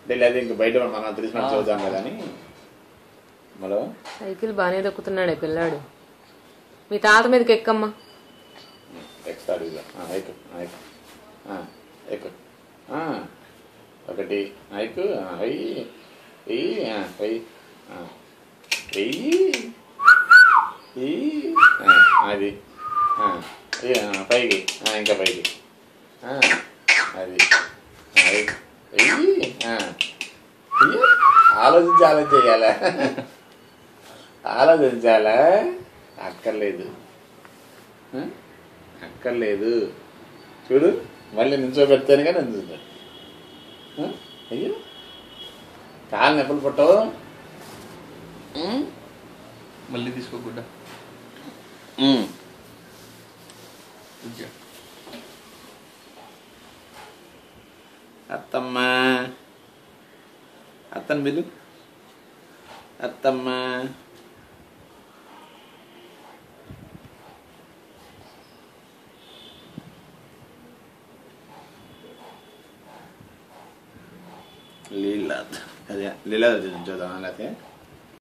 లేదా ఇంక బయట మనం తెలిసిన చూద్దాం కదా అని మరో సైకిల్ బాగానే దొక్కుతున్నాడే పిల్లాడు మీ తాత మీదకి ఎక్కమ్మా ఎక్స్ట్రా ఇదిగో. ఆ, ఎక్కు ఆ, ఎక్కు ఆ, ఎక్కు ఆ, ఒకటి ఆ, ఎక్కు ఆ, వెయ్యి వెయ్యి ఆ, వెయ్యి ఆ, వెయ్యి వెయ్యి ఆ, అది ఆ, ఏ, ఆ, పైకి ఆ, ఇంకా పైకి ఆ, అది ఆ, వెయ్యి వెయ్యి ఆ, వెయ్యి. ఆలోచించి ఆలోచించి చేయాలా ఆలోచించాలా అక్కర్లేదు ఆ? అక్కర్లేదు చూడు మళ్ళీ నించోబెడతాను కానీ నించుంటాడు ఆ? అయ్యో కాలు నొప్పులు పుట్టవు ఉమ్? మళ్ళీ తీసుకోకుండా ఉమ్. అత్తమ్మ అత్తని బిల్లు అత్తమ్మ లీలా అదే లీలా చూద్దాం లేకపోతే